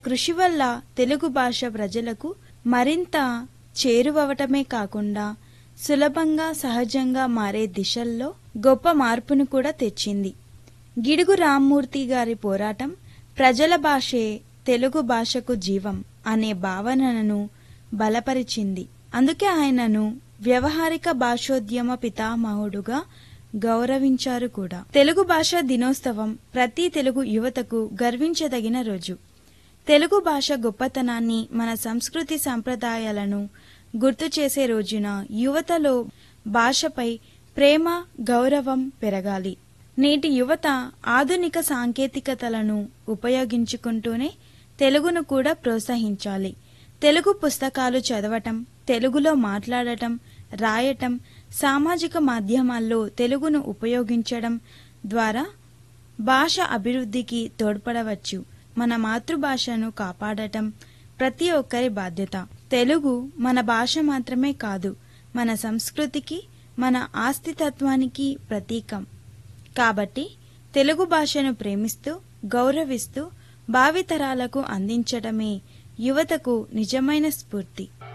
కృషి వల్ల తెలుగు భాష ప్రజలకు మరింత చేరువవటమే కాకుండా సులభంగా సహజంగా మారే దిశల్లో గొప్ప మార్పును కూడా తెచ్చింది గిడుగు రామ్మూర్తి గారి పోరాటం ప్రజల భాషే తెలుగు భాషకు జీవం అనే భావనను బలపరిచింది అందుకే ఆయనను వ్యవహారిక భాషోద్యమ పితామహుడుగా గౌరవించారు కూడా తెలుగు భాష దినోత్సవం ప్రతి తెలుగు యువతకు గర్వించదగిన రోజు తెలుగు భాష గొప్పతనాన్ని మన సంస్కృతి సంప్రదాయాలను గుర్తు చేసే రోజున యువతలో భాషపై ప్రేమ గౌరవం పెరగాలి నేటి యువత ఆధునిక సాంకేతికతలను ఉపయోగించుకుంటూనే తెలుగును కూడా ప్రోత్సహించాలి తెలుగు పుస్తకాలు చదవటం తెలుగులో మాట్లాడటం రాయటం సామాజిక మాధ్యమాల్లో తెలుగును ఉపయోగించడం ద్వారా భాష అభివృద్ధికి తోడ్పడవచ్చు మన మాతృభాషను కాపాడటం ప్రతి ఒక్కరి బాధ్యత తెలుగు మన భాష మాత్రమే కాదు మన సంస్కృతికి మన ఆస్తితత్వానికి ప్రతీకం కాబట్టి తెలుగు భాషను ప్రేమిస్తూ గౌరవిస్తూ భావితరాలకు అందించడమే యువతకు నిజమైన స్ఫూర్తి